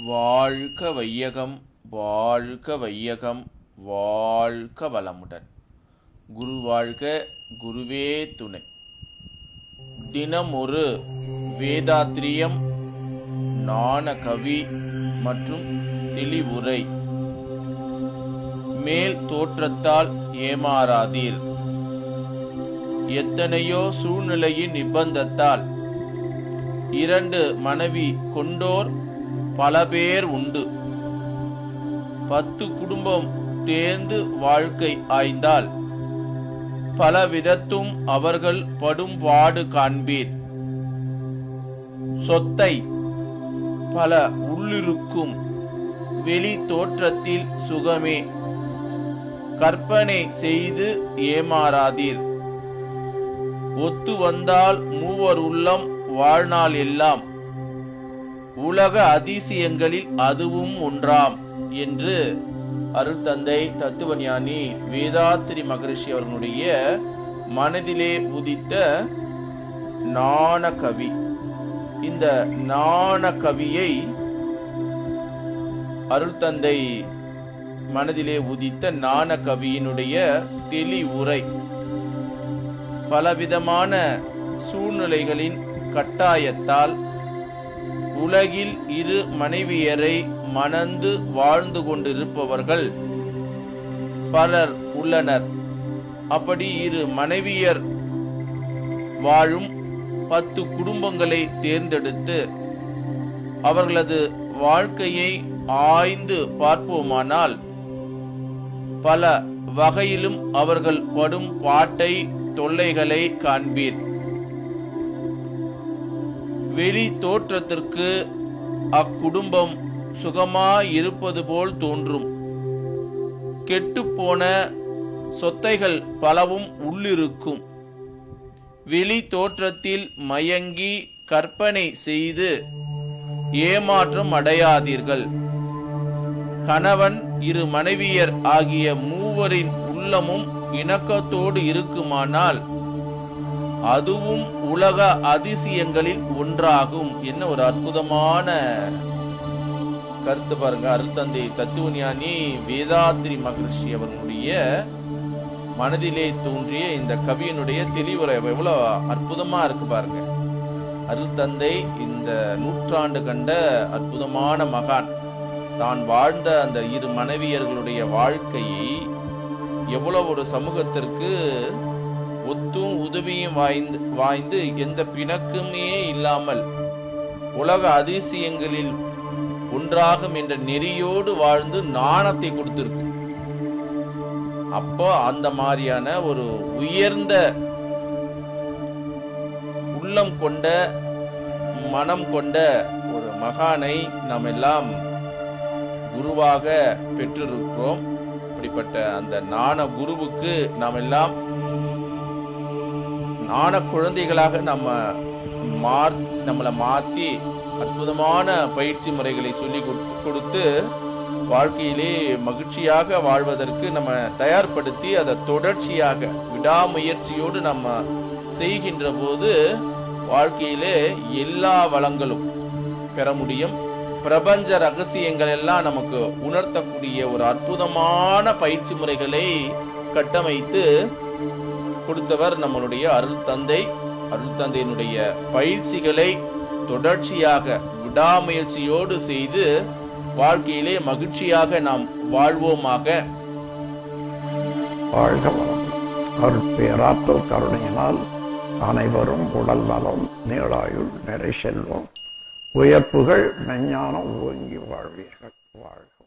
வாழ்க வையகம் வாழ்க வையகம் வாழ்க வளமுடன் குரு வாழ்க குருவே துணை தினம் ஒரு வேதாத்திரியம் ஞானகவி மற்றும் தெளிவுரை மேல் தோற்றத்தால் ஏமாறாதீர் எத்தனையோ சூழ்நிலையின் நிபந்தத்தால் இரண்டு மனைவி கொண்டோர் பல பேர் உண்டு பத்து குடும்பம் தேர்ந்து வாழ்க்கை ஆய்ந்தால் பல விதத்தும் அவர்கள் படும் பாடு காண்பீர் சொத்தை பல உள்ளிருக்கும் வெளி தோற்றத்தில் சுகமே கற்பனை செய்து ஏமாறாதீர் ஒத்து வந்தால் மூவர் உள்ளம் வாழ்நாள் எல்லாம் உலக அதிசயங்களில் அதுவும் ஒன்றாம் என்று அருட்தந்தை தத்துவஞானி வேதாத்திரி மகரிஷி அவர்களுடைய மனதிலே உதித்த நாண கவி இந்த நாண கவியை அருள்தந்தை மனதிலே உதித்த நாண கவியினுடைய தெளிவுரை பலவிதமான சூழ்நிலைகளின் கட்டாயத்தால் உலகில் இரு மனைவியரை மணந்து வாழ்ந்து கொண்டிருப்பவர்கள் பலர் உள்ளனர் அப்படி இரு மனைவியர் வாழும் பத்து குடும்பங்களை தேர்ந்தெடுத்து அவர்களது வாழ்க்கையை ஆய்ந்து பார்ப்போமானால் பல வகையிலும் அவர்கள் படும் பாட்டை தொல்லைகளை காண்பீர் வெளி தோற்றத்திற்கு அக்குடும்பம் சுகமாய் இருப்பது போல் தோன்றும் கெட்டுப்போன சொத்தைகள் பலவும் உள்ளிருக்கும் வெளி தோற்றத்தில் மயங்கி கற்பனை செய்து ஏமாற்றம் அடையாதீர்கள் கணவன் இரு மனைவியர் ஆகிய மூவரின் உள்ளமும் இணக்கத்தோடு இருக்குமானால் அதுவும் உலக அதிசயங்களில் ஒன்றாகும் என்ன ஒரு அற்புதமான கருத்து பாருங்க அருள்தந்தை தத்துவஞானி வேதாத்திரி மகர்ஷி அவர்களுடைய மனதிலே தோன்றிய இந்த கவியனுடைய தெளிவுரை எவ்வளவு அற்புதமா இருக்கு பாருங்க அருள் தந்தை இந்த நூற்றாண்டு கண்ட அற்புதமான மகான் தான் வாழ்ந்த அந்த இரு மனைவியர்களுடைய வாழ்க்கையை எவ்வளவு ஒரு சமூகத்திற்கு ஒத்தும் உதவியும் வாய்ந்து வாய்ந்து எந்த பிணக்குமே இல்லாமல் உலக அதிசயங்களில் ஒன்றாகும் என்ற நெறியோடு வாழ்ந்து நாணத்தை கொடுத்திருக்கு அப்போ அந்த மாதிரியான ஒரு உயர்ந்த உள்ளம் கொண்ட மனம் கொண்ட ஒரு மகானை நாம் எல்லாம் குருவாக பெற்றிருக்கிறோம் அப்படிப்பட்ட அந்த நாண குருவுக்கு நாம் எல்லாம் நாண குழந்தைகளாக நம்ம மார் நம்மளை மாத்தி அற்புதமான பயிற்சி முறைகளை சொல்லி கொடுத்து வாழ்க்கையிலே மகிழ்ச்சியாக வாழ்வதற்கு நம்ம தயார்படுத்தி அதை தொடர்ச்சியாக விடாமுயற்சியோடு நம்ம செய்கின்ற போது வாழ்க்கையிலே எல்லா வளங்களும் பெற முடியும் பிரபஞ்ச ரகசியங்கள் எல்லாம் நமக்கு உணர்த்தக்கூடிய ஒரு அற்புதமான பயிற்சி முறைகளை கட்டமைத்து கொடுத்தவர் நம்மளுடைய அருள் தந்தை அருள் தந்தையினுடைய பயிற்சிகளை தொடர்ச்சியாக விடாமுயற்சியோடு செய்து வாழ்க்கையிலே மகிழ்ச்சியாக நாம் வாழ்வோமாக வாழ்க வளம் அருட்பேராற்றல் கருணையினால் அனைவரும் உடல் நலம் நீளாயுள் நிறை செல்வம் உயர்ப்புகள் மெஞ்ஞானம் ஓங்கி வாழ்வீர்கள் வாழ்க